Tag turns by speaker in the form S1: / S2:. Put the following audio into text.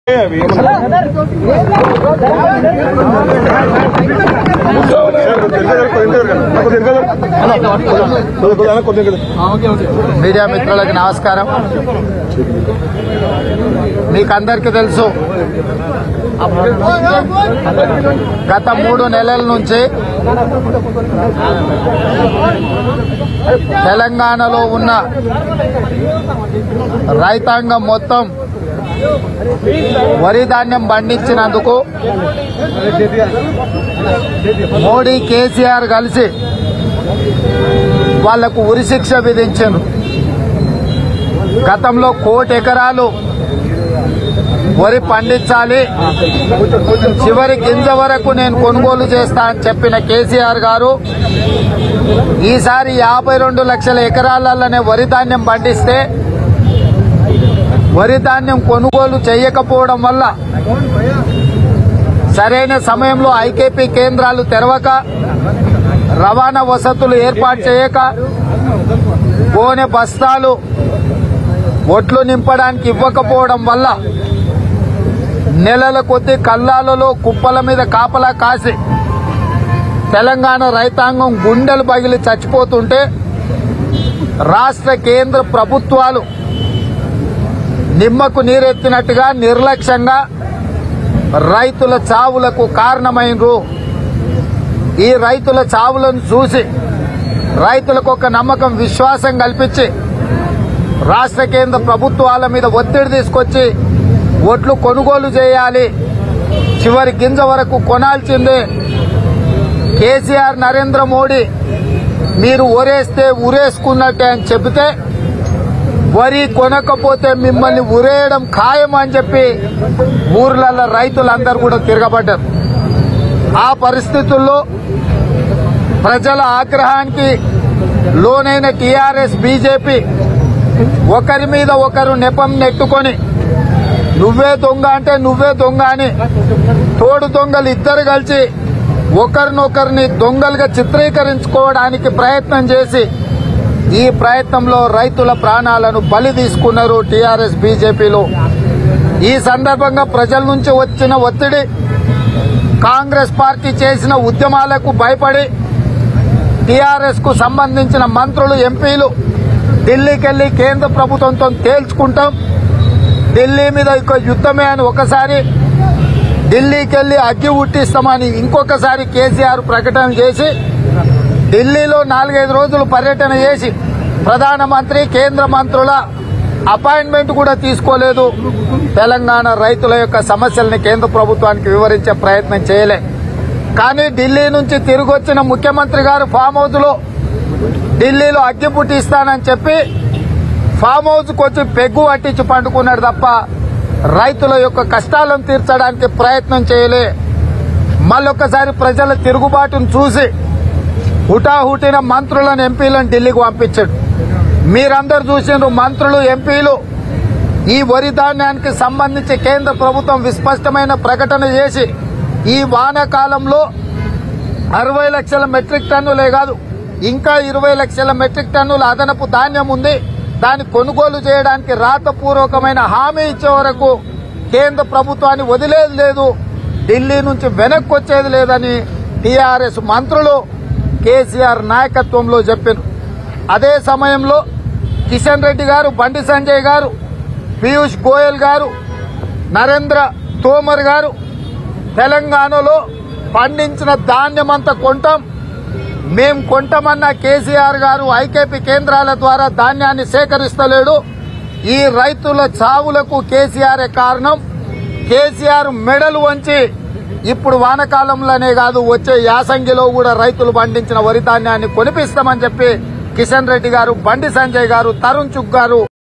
S1: media మిత్రులకి నమస్కారం మీకు అందరికీ తెలుసు గత మూడు నెలల నుంచి తెలంగాణలో ఉన్న రైతాంగం మొత్తం వరి ధాన్యం పండించినందుకు మోడీ కేసీఆర్ కలిసి వాళ్లకు ఉరిశిక్ష విధించారు గతంలో కోటి ఎకరాలు వరి పండించాలి చివరి గింజ వరకు నేను కొనుగోలు చేస్తా అని చెప్పిన కేసీఆర్ గారు ఈసారి యాభై రెండు లక్షల ఎకరాలలోనే వరి ధాన్యం పండిస్తే వరి ధాన్యం కొనుగోలు చేయకపోవడం వల్ల సరైన సమయంలో ఐకేపీ కేంద్రాలు తెరవక రవాణా వసతులు ఏర్పాటు చేయక గోనె బస్తాలు ఒట్లు నింపడానికి ఇవ్వకపోవడం వల్ల నెలల కొద్ది కల్లాలలో కుప్పల మీద కాపలా కాసి తెలంగాణ రైతాంగం గుండెలు పగిలి చచ్చిపోతుంటే రాష్ట్ర కేంద్ర ప్రభుత్వాలు నిమ్మకు నీరెత్తినట్టుగా నిర్లక్ష్యంగా రైతుల చావులకు కారణమైనరు ఈ రైతుల చావులను చూసి రైతులకు ఒక నమ్మకం విశ్వాసం కల్పించి రాష్ట్ర కేంద్ర ప్రభుత్వాల మీద ఒత్తిడి తీసుకొచ్చి ఒట్లు కొనుగోలు చేయాలి చివరి గింజ వరకు కొనాల్సిందే కేసీఆర్ నరేంద్ర మోడీ మీరు ఒరేస్తే ఉరేసుకున్నట్టే అని చెబితే వరి కొనకపోతే మిమ్మల్ని ఉరేయడం ఖాయం అని చెప్పి ఊర్లలో రైతులందరూ కూడా తిరగబడ్డారు ఆ పరిస్థితుల్లో ప్రజల ఆగ్రహానికి లోనైన టీఆర్ఎస్ బీజేపీ ఒకరి మీద ఒకరు నెపం నెట్టుకొని నువ్వే దొంగ అంటే నువ్వే దొంగ అని తోడు దొంగలు ఇద్దరు కలిసి ఒకరినొకరిని దొంగలుగా చిత్రీకరించుకోవడానికి ప్రయత్నం చేసి ఈ ప్రయత్నంలో రైతుల ప్రాణాలను బలి తీసుకున్నారు టీఆర్ఎస్ బీజేపీలో ఈ సందర్భంగా ప్రజల నుంచి వచ్చిన ఒత్తిడి కాంగ్రెస్ పార్టీ చేసిన ఉద్యమాలకు భయపడి టీఆర్ఎస్ కు సంబంధించిన మంత్రులు ఎంపీలు ఢిల్లీకి వెళ్లి కేంద్ర ప్రభుత్వంతో తేల్చుకుంటాం ఢిల్లీ మీద ఇక యుద్దమే అని ఒకసారి ఢిల్లీకి వెళ్లి అగ్గి ఉట్టిస్తామని ఇంకొకసారి కేసీఆర్ ప్రకటన చేసి ఢిల్లీలో నాలుగైదు రోజులు పర్యటన చేసి ప్రధానమంత్రి కేంద్ర మంత్రుల అపాయింట్మెంట్ కూడా తీసుకోలేదు తెలంగాణ రైతుల యొక్క సమస్యల్ని కేంద్ర ప్రభుత్వానికి వివరించే ప్రయత్నం చేయలే కానీ ఢిల్లీ నుంచి తిరిగి వచ్చిన ముఖ్యమంత్రి గారు ఫామ్ హౌస్ లో ఢిల్లీలో అగ్గి పుట్టిస్తానని చెప్పి ఫామ్ హౌస్ కు వచ్చి పెగ్గు పట్టించి పండుకున్నాడు తప్ప రైతుల యొక్క కష్టాలను తీర్చడానికి ప్రయత్నం చేయలే మళ్ళొక్కసారి ప్రజల తిరుగుబాటును చూసి హుటాహుటిన మంత్రులను ఎంపీలను ఢిల్లీకి పంపించాడు మీరందరూ చూసిండ్రు మంత్రులు ఎంపీలు ఈ వరి ధాన్యానికి సంబంధించి కేంద్ర ప్రభుత్వం విస్పష్టమైన ప్రకటన చేసి ఈ వానాకాలంలో అరవై లక్షల మెట్రిక్ టన్నులే కాదు ఇంకా ఇరవై లక్షల మెట్రిక్ టన్నుల అదనపు ధాన్యం ఉంది దాన్ని కొనుగోలు చేయడానికి రాతపూర్వకమైన హామీ ఇచ్చే వరకు కేంద్ర ప్రభుత్వాన్ని వదిలేది లేదు ఢిల్లీ నుంచి వెనక్కి వచ్చేది లేదని టీఆర్ఎస్ మంత్రులు కేసీఆర్ నాయకత్వంలో చెప్పారు అదే సమయంలో కిషన్ రెడ్డి గారు బండి సంజయ్ గారు పీయూష్ గోయల్ గారు నరేంద్ర తోమర్ గారు తెలంగాణలో పండించిన ధాన్యమంతా కొంటాం మేం కొంటామన్న కేసీఆర్ గారు ఐకేపీ కేంద్రాల ద్వారా ధాన్యాన్ని సేకరిస్తలేడు ఈ రైతుల చావులకు కేసీఆర్ కారణం కేసీఆర్ మెడలు వంచి ఇప్పుడు వానకాలంలోనే కాదు వచ్చే యాసంగిలో కూడా రైతులు పండించిన వరి ధాన్యాన్ని కొనిపిస్తామని చెప్పి కిషన్ రెడ్డి గారు బండి సంజయ్ గారు తరుణ్ చుక్ గారు